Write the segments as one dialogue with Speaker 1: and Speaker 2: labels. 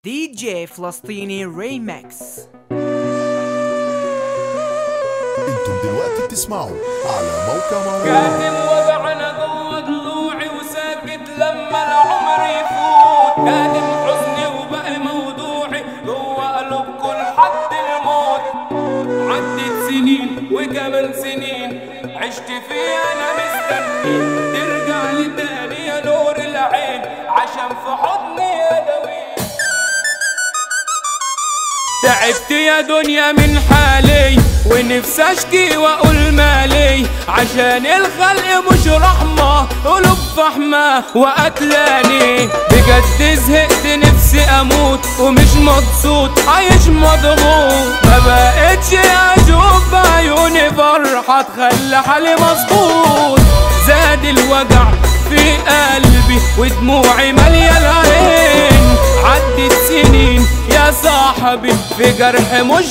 Speaker 1: دي جي فلسطيني ريمكس
Speaker 2: انتم دلوقتي بتسمعوا على موقع
Speaker 3: كاتم
Speaker 2: مهرجان
Speaker 3: وجعنا جوه ضلوعي وساكت لما العمر يفوت كاتم حزني وبقى موضوعي جوه قلوب كل حد الموت عدت سنين وكمان سنين عشت فيها انا مستني ترجع لي تاني يا نور العين عشان في حضني يا دوي تعبت يا دنيا من حالي ونفسي اشكي واقول مالي عشان الخلق مش رحمة قلوب فحمة وقتلاني بجد زهقت نفسي اموت ومش مبسوط عايش مضغوط ما بقتش اشوف بعيوني فرحة تخلي حالي مظبوط زاد الوجع في قلبي ودموعي مالية العين عدت سنين يا صاحبي في جرح مش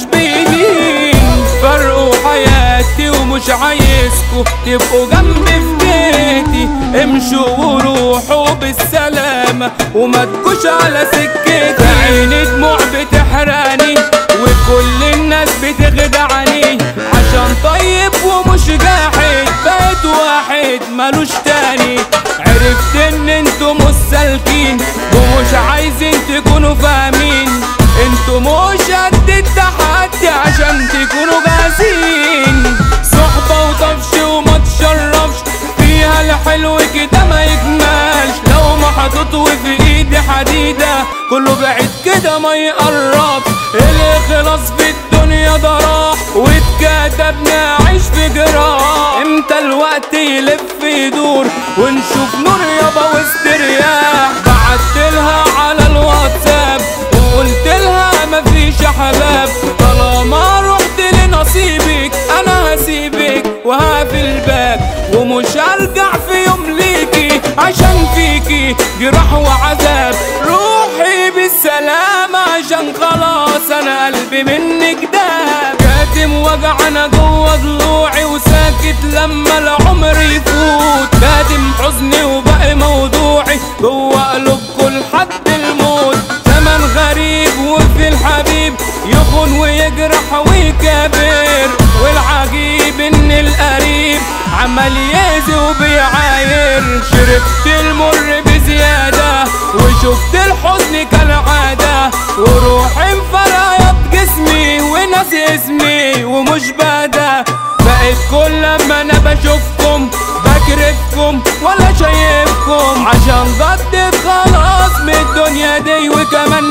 Speaker 3: بيدين فرقوا حياتي ومش عايزكوا تبقوا جنبي في بيتي امشوا وروحوا بالسلامة وما تجوش على سكتي عيني دموع بتحرقني وكل الناس بتخدعني عشان طيب ومش جاحد بقيت واحد ملوش تاني عرفت ان انتوا مش سالكين ومش عايزين تكونوا فاهمين انتوا مش قد التحدي عشان تكونوا جاهزين صحبة وطفش وما تشرفش فيها الحلو كده ما يكملش لو ما حطيت وفي ايدي حديدة كله بعيد كده ما يقرب الاخلاص في الدنيا ده راح واتكتب نعيش في جراح امتى الوقت يلف يدور ونشوف نور يابا واسترياح بعت لها على الواتساب وقلت لها مفيش حباب طالما رحت لنصيبك انا هسيبك وهقفل الباب ومش هرجع في يوم ليكي عشان فيكي جراح وعذاب روحي بالسلامة عشان خلاص انا قلبي منك داب كاتم وجعنا جوه ضلوعي وساكت لما العمر يفوت كاتم حزني وبقى موضوعي جوه قلوب كل حد الموت زمن غريب وفي الحبيب يخون ويجرح ويكابر والعجيب ان القريب عمال يأذي وبيعاير شربت المر بزيادة وشفت الحزن كالعادة وروحي مفرقت جسمي وناسي اسمي ومش بدا بقيت كل لما انا بشوفكم بكرفكم ولا شايفكم عشان ضدت خلاص من الدنيا دي وكمان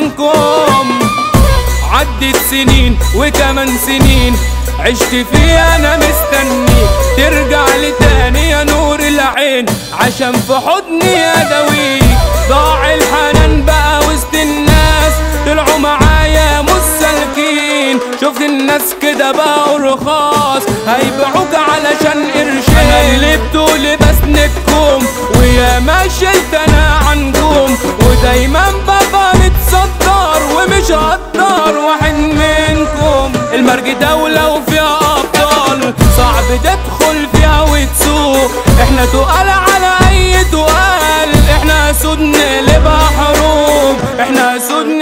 Speaker 3: منكم عدت سنين وكمان سنين عشت فيها انا مستني ترجع لي تاني يا نور العين عشان في حضني اداويك ضاع الحنان بقى وسط الناس طلعوا معايا مش سالكين شفت الناس كده بقوا رخاص هيبيعوك علشان قرشين انا اللي بطولي بسندكم ويا ما شلت انا عنكم ودايما بابا متصدر ومش هقدر واحد منكم المرج دولة وفيها أبطال صعب تدخل فيها وتسوق احنا تقال على أي تقال احنا سود نقلبها حروب احنا سود